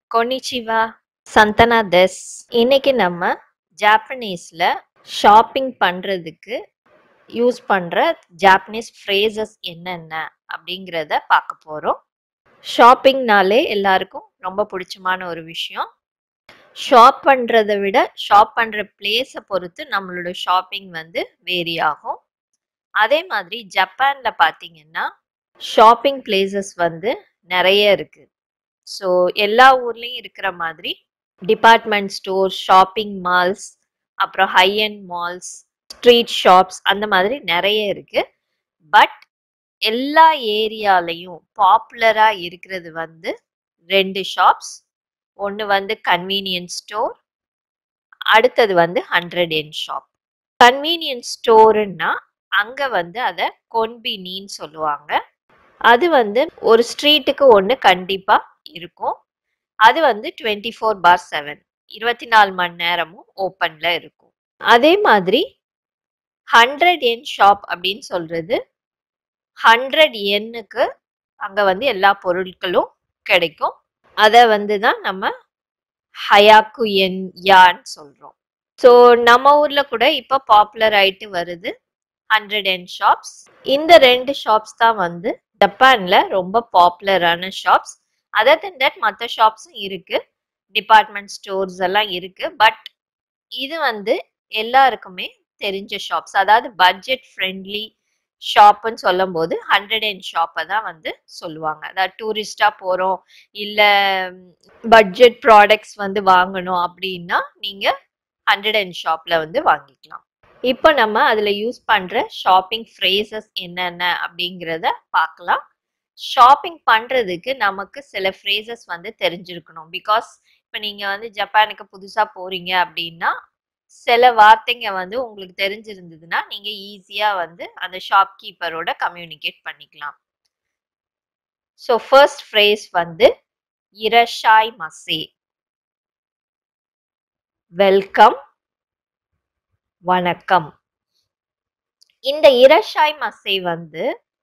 கொனிச்சிவா சந்தனா தெஸ் இன்னைக்கு நம்ம ஜாப்பனீஸ்ல ஷாப்பிங் பண்றதுக்கு யூஸ் பண்ற ஜாப்பனீஸ் ஃப்ரேசஸ் என்னென்ன அப்படிங்கிறத பார்க்க போறோம் ஷாப்பிங்னாலே எல்லாருக்கும் ரொம்ப பிடிச்சமான ஒரு விஷயம் ஷாப் பண்றதை விட ஷாப் பண்ற பிளேஸை பொறுத்து நம்மளோட ஷாப்பிங் வந்து வேரி ஆகும் அதே மாதிரி ஜப்பான்ல பார்த்தீங்கன்னா ஷாப்பிங் பிளேசஸ் வந்து நிறைய இருக்கு ஸோ எல்லா ஊர்லேயும் இருக்கிற மாதிரி டிபார்ட்மெண்ட் ஸ்டோர் ஷாப்பிங் மால்ஸ் அப்புறம் high end malls street shops அந்த மாதிரி நிறைய இருக்கு பட் எல்லா ஏரியாலையும் பாப்புலராக இருக்கிறது வந்து ரெண்டு ஷாப்ஸ் ஒன்று வந்து கன்வீனியன்ஸ் ஸ்டோர் அடுத்தது வந்து ஹண்ட்ரட் என் ஷாப் கன்வீனியன்ஸ் ஸ்டோருன்னா அங்கே வந்து அதை கொன்பினின்னு சொல்லுவாங்க அது வந்து ஒரு ஸ்ட்ரீட்டுக்கு ஒன்று கண்டிப்பாக இருக்கும் அது வந்து டுவெண்ட்டி ஃபோர் பார் செவன் இருபத்தி நாலு மணி நேரமும் ஓப்பனில் இருக்கும் அதே மாதிரி ஹண்ட்ரட் என் ஷாப் அப்படின்னு சொல்றது ஹண்ட்ரட் எண்ணுக்கு அங்கே வந்து எல்லா பொருட்களும் கிடைக்கும் அதை வந்து தான் நம்ம ஹயாக்கு என் யான்னு சொல்கிறோம் ஸோ நம்ம ஊரில் கூட இப்போ பாப்புலர் ஆயிட்டு வருது ஹண்ட்ரட் என் ஷாப்ஸ் இந்த ரெண்டு ஷாப்ஸ் தான் வந்து ஜப்பான்ல ரொம்ப பாப்புலரான ஷாப்ஸ் அதர் தென் தட் மற்ற ஷாப்ஸும் இருக்கு டிபார்ட்மெண்ட் ஸ்டோர்ஸ் எல்லாம் இருக்கு பட் இது வந்து எல்லாருக்குமே தெரிஞ்ச ஷாப்ஸ் அதாவது பட்ஜெட் ஃப்ரெண்ட்லி ஷாப்புன்னு சொல்லும் போது ஹண்ட்ரட் அண்ட் ஷாப்பை தான் வந்து சொல்லுவாங்க அதாவது டூரிஸ்டாக போகிறோம் இல்லை பட்ஜெட் ப்ராடக்ட்ஸ் வந்து வாங்கணும் அப்படின்னா நீங்கள் ஹண்ட்ரட் அண்ட் ஷாப்பில் வந்து வாங்கிக்கலாம் இப்போ நம்ம அதில் யூஸ் பண்ணுற ஷாப்பிங் ஃப்ரேசஸ் என்னென்ன அப்படிங்கிறத பார்க்கலாம் ஷாப்பிங் பண்ணுறதுக்கு நமக்கு சில ஃப்ரேசஸ் வந்து தெரிஞ்சிருக்கணும் பிகாஸ் இப்போ நீங்கள் வந்து ஜப்பானுக்கு புதுசாக போகிறீங்க அப்படின்னா சில வார்த்தைங்க வந்து உங்களுக்கு தெரிஞ்சிருந்ததுன்னா நீங்கள் ஈஸியாக வந்து அந்த ஷாப் கீப்பரோட கம்யூனிகேட் பண்ணிக்கலாம் ஸோ ஃபர்ஸ்ட் ஃப்ரேஸ் வந்து இரஷாய் மசே வெல்கம் வணக்கம் இந்த இரஷாய் மசை வந்து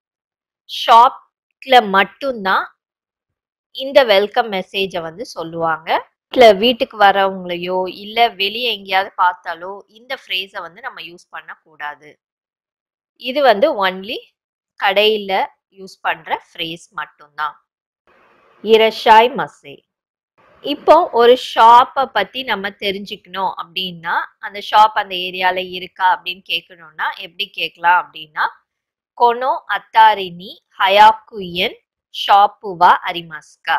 ஷாப்ல மட்டும்தான் இந்த வெல்கம் மெசேஜை வந்து சொல்லுவாங்க இல்லை வீட்டுக்கு வரவங்களையோ இல்லை வெளியே எங்கேயாவது பார்த்தாலோ இந்த ஃப்ரேஸை வந்து நம்ம யூஸ் பண்ணக்கூடாது இது வந்து ஒன்லி கடையில் யூஸ் பண்ணுற ஃப்ரேஸ் மட்டும்தான் இரஷாய் மசே இப்போ ஒரு ஷாப்பை பத்தி நம்ம தெரிஞ்சுக்கணும் அப்படின்னா அந்த ஷாப் அந்த ஏரியால இருக்கா அப்படின்னு கேட்கணும்னா எப்படி கேட்கலாம் அப்படின்னா கொனோ அத்தாரினி ஹயாக்குயன் ஷாப்புவா அரிமாஸ்கா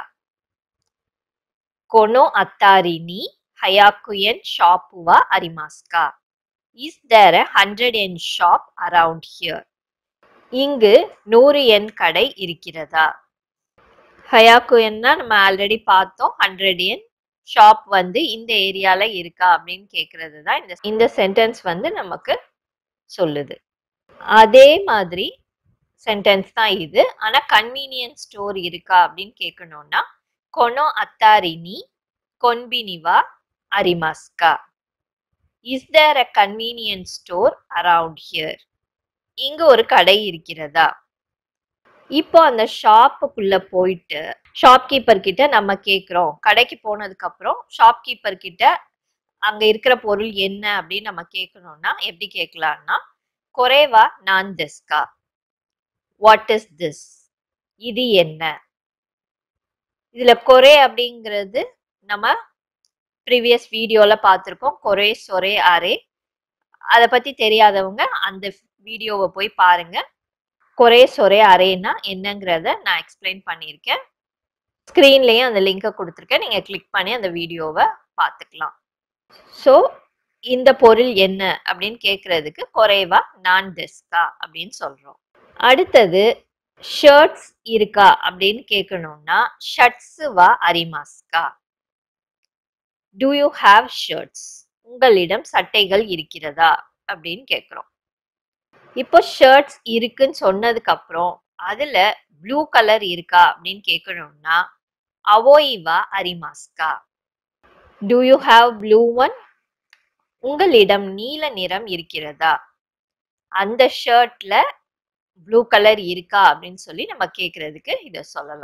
கொனோ அத்தாரினி ஹயாக்குயன் ஷாப்புவா அரிமாஸ்கா is there hundred yen shop around here இங்கு நூறு எண் கடை இருக்கிறதா ஹயாக்குயன்னா நம்ம ஆல்ரெடி பார்த்தோம் ஹண்ட்ரட் என் ஷாப் வந்து இந்த ஏரியால இருக்கா அப்படின்னு கேட்கறது தான் இந்த இந்த சென்டென்ஸ் வந்து நமக்கு சொல்லுது அதே மாதிரி சென்டென்ஸ் தான் இது ஆனா கன்வீனியன்ஸ் ஸ்டோர் இருக்கா அப்படின்னு கேட்கணும்னா கொனோ அத்தாரினி கொன்பினிவா அரிமாஸ்கா is there a convenience store around here இங்க ஒரு கடை இருக்கிறதா இப்போ அந்த ஷாப்புக்குள்ள போயிட்டு ஷாப்கீப்பர் கிட்ட நம்ம கேக்குறோம் கடைக்கு போனதுக்கு அப்புறம் ஷாப்கீப்பர் கிட்ட அங்க இருக்கிற பொருள் என்ன அப்படின்னு நம்ம கேட்கணும்னா எப்படி கேட்கலாம்னா குறைவா நான் திஸ்கா வாட் இஸ் திஸ் இது என்ன இதுல கொரே அப்படிங்கிறது நம்ம ப்ரீவியஸ் வீடியோல பார்த்துருக்கோம் கொரே சொரே அரே அதை பத்தி தெரியாதவங்க அந்த வீடியோவை போய் பாருங்க கொரே சொரே அரேனா என்னங்கிறத நான் எக்ஸ்பிளைன் பண்ணியிருக்கேன் ஸ்க்ரீன்லேயும் அந்த லிங்கை கொடுத்துருக்கேன் நீங்கள் கிளிக் பண்ணி அந்த வீடியோவை பார்த்துக்கலாம் ஸோ இந்த பொருள் என்ன அப்படின்னு கேட்குறதுக்கு குறைவா நான் டெஸ்கா அப்படின்னு சொல்கிறோம் அடுத்தது ஷர்ட்ஸ் இருக்கா அப்படின்னு கேட்கணும்னா ஷர்ட்ஸுவா அரிமாஸ்கா டூ யூ ஹாவ் ஷர்ட்ஸ் உங்களிடம் சட்டைகள் இருக்கிறதா அப்படின்னு கேட்குறோம் இப்போ ஷர்ட்ஸ் இருக்குன்னு சொன்னதுக்கு அப்புறம் அதுல ப்ளூ கலர் இருக்கா அப்படின்னு கேட்கணும்னா அவோயிவா அரிமாஸ்கா do you have blue one உங்களிடம் நீல நிறம் இருக்கிறதா அந்த ஷர்ட்ல ப்ளூ கலர் இருக்கா அப்படின்னு சொல்லி நம்ம கேட்கறதுக்கு இதை சொல்லலாம்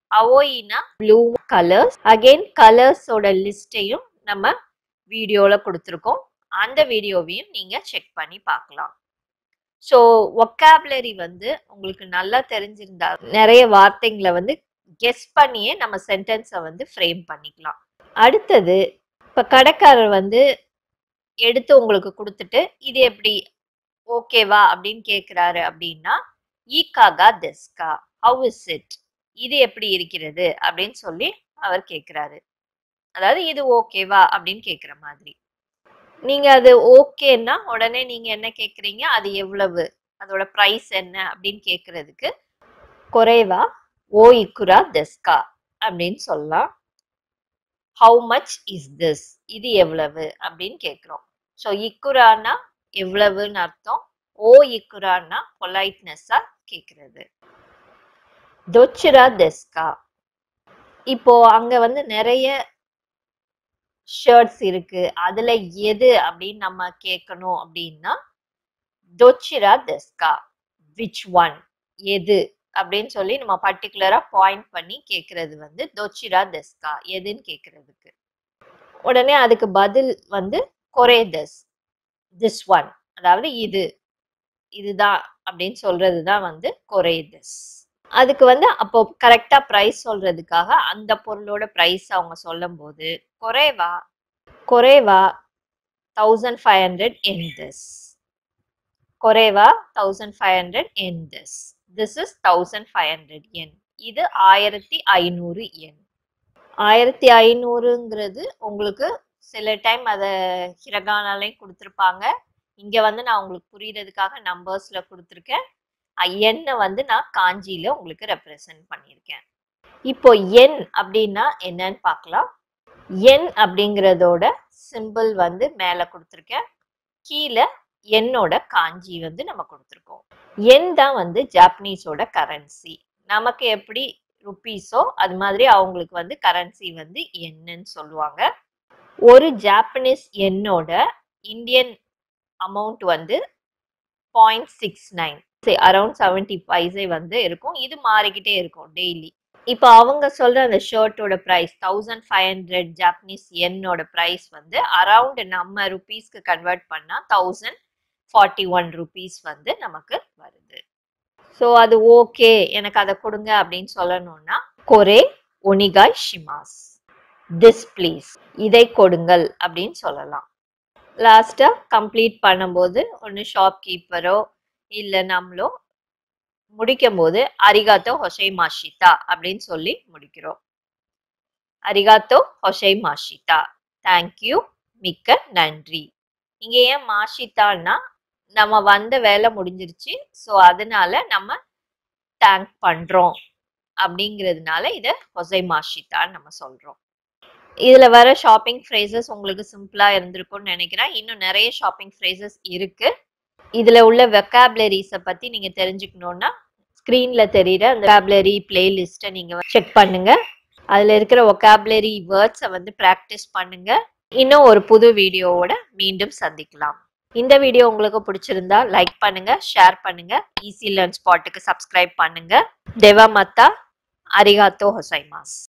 அவோயினா ப்ளூ கலர்ஸ் அகெயின் கலர்ஸோட லிஸ்ட்டையும் நம்ம வீடியோல கொடுத்துருக்கோம் அந்த வீடியோவையும் நீங்க செக் பண்ணி பார்க்கலாம் ஸோ ஒக்காபுலரி வந்து உங்களுக்கு நல்லா தெரிஞ்சிருந்தா நிறைய வார்த்தைங்களை வந்து கெஸ் பண்ணியே நம்ம சென்டென்ஸை வந்து ஃப்ரேம் பண்ணிக்கலாம் அடுத்தது இப்போ கடைக்காரர் வந்து எடுத்து உங்களுக்கு கொடுத்துட்டு இது எப்படி ஓகேவா அப்படின்னு கேட்குறாரு அப்படின்னா ஈகாகா தெஸ்கா ஹவு இஸ் இட் இது எப்படி இருக்கிறது அப்படின்னு சொல்லி அவர் கேட்குறாரு அதாவது இது ஓகேவா அப்படின்னு கேட்குற மாதிரி நீங்க அது ஓகேன்னா உடனே நீங்க என்ன கேக்குறீங்க அது எவ்வளவு அதோட பிரைஸ் என்ன அப்படின்னு கேக்குறதுக்கு குறைவா ஓ இக்குரா தெஸ்கா அப்படின்னு சொல்லலாம் ஹவு மச் இஸ் திஸ் இது எவ்வளவு அப்படின்னு கேக்குறோம் ஸோ இக்குரானா எவ்வளவுன்னு அர்த்தம் ஓ இக்குரானா பொலைட்னஸா கேக்குறது தொச்சிரா தெஸ்கா இப்போ அங்க வந்து நிறைய ஷர்ட்ஸ் இருக்கு அதுல எது அப்படின்னு நம்ம கேட்கணும் அப்படின்னா தொச்சிரா தெஸ்கா விச் ஒன் எது அப்படின்னு சொல்லி நம்ம பர்டிகுலரா பாயிண்ட் பண்ணி கேட்கறது வந்து தொச்சிரா தெஸ்கா எதுன்னு கேட்கறதுக்கு உடனே அதுக்கு பதில் வந்து கொரே தெஸ் திஸ் ஒன் அதாவது இது இதுதான் அப்படின்னு சொல்றது தான் வந்து கொரே திஸ் அதுக்கு வந்து அப்போ கரெக்டா ப்ரைஸ் சொல்றதுக்காக அந்த பொருளோட ப்ரைஸ் அவங்க சொல்லும் போது குறைவா குறைவா தௌசண்ட் ஃபைவ் ஹண்ட்ரட் என் திஸ் குறைவா தௌசண்ட் ஃபைவ் ஹண்ட்ரட் என் திஸ் this is thousand five hundred yen இது ஆயிரத்தி ஐநூறு என் ஆயிரத்தி ஐநூறுங்கிறது உங்களுக்கு சில டைம் அதை ஹிரகானாலையும் கொடுத்துருப்பாங்க இங்கே வந்து நான் உங்களுக்கு புரியறதுக்காக நம்பர்ஸில் கொடுத்துருக்கேன் எண்ணை வந்து நான் காஞ்சியில உங்களுக்கு ரெப்ரசன்ட் பண்ணியிருக்கேன் இப்போ எண் அப்படின்னா என்னன்னு பார்க்கலாம் எண் அப்படிங்கிறதோட சிம்பிள் வந்து மேலே கொடுத்துருக்கேன் கீழே எண்ணோட காஞ்சி வந்து நம்ம கொடுத்துருக்கோம் எண் தான் வந்து ஜாப்பனீஸோட கரன்சி நமக்கு எப்படி ருப்பீஸோ அது மாதிரி அவங்களுக்கு வந்து கரன்சி வந்து என்னன்னு சொல்லுவாங்க ஒரு ஜாப்பனீஸ் எண்ணோட இந்தியன் அமௌண்ட் வந்து point six nine around seventy paise வந்து இருக்கும் இது மாறிக்கிட்டே இருக்கும் டெய்லி இப்போ அவங்க சொல்ற அந்த ஷர்ட்டோட price thousand five hundred Japanese என்னோட ப்ரைஸ் வந்து அரவுண்ட் நம்ம ருபீஸ்க்கு கன்வெர்ட் பண்ணா தௌசண்ட் ஃபார்ட்டி ஒன் ருபீஸ் வந்து நமக்கு வருது ஸோ அது ஓகே எனக்கு அதை கொடுங்க அப்படின்னு சொல்லணும்னா கொரே ஒனிகாய் ஷிமாஸ் திஸ் ப்ளீஸ் இதை கொடுங்கள் அப்படின்னு சொல்லலாம் லாஸ்ட்டாக கம்ப்ளீட் பண்ணும்போது ஒன்று ஷாப் கீப்பரோ இல்லை நம்மளோ முடிக்கும் போது அரிகாத்தோ ஹொசை மாஷிதா அப்படின்னு சொல்லி முடிக்கிறோம் அரிகாத்தோ ஹொசை மாஷிதா தேங்க்யூ மிக்க நன்றி இங்க ஏன் மாஷிதான்னா நம்ம வந்த வேலை முடிஞ்சிருச்சு ஸோ அதனால நம்ம தேங்க் பண்றோம் அப்படிங்கிறதுனால இதை ஹொசை மாஷிதான்னு நம்ம சொல்றோம் இதுல வர ஷாப்பிங் ஃப்ரேசஸ் உங்களுக்கு சிம்பிளா இருந்திருக்கும்னு நினைக்கிறேன் இன்னும் நிறைய ஷாப்பிங் ஃப்ரேசஸ் இருக்கு இதுல உள்ள வெக்காபுலரிஸை பத்தி நீங்க தெரிஞ்சுக்கணும்னா ஸ்க்ரீன்ல தெரியுற அந்த வெக்காபுலரி பிளேலிஸ்ட்டை நீங்க செக் பண்ணுங்க அதுல இருக்கிற ஒக்காபுலரி வேர்ட்ஸை வந்து ப்ராக்டிஸ் பண்ணுங்க இன்னும் ஒரு புது வீடியோவோட மீண்டும் சந்திக்கலாம் இந்த வீடியோ உங்களுக்கு பிடிச்சிருந்தா லைக் பண்ணுங்க ஷேர் பண்ணுங்க ஈஸி லேர்ன் ஸ்பாட்டுக்கு சப்ஸ்கிரைப் பண்ணுங்க தேவா மத்தா அரிகாத்தோ ஹொசைமாஸ்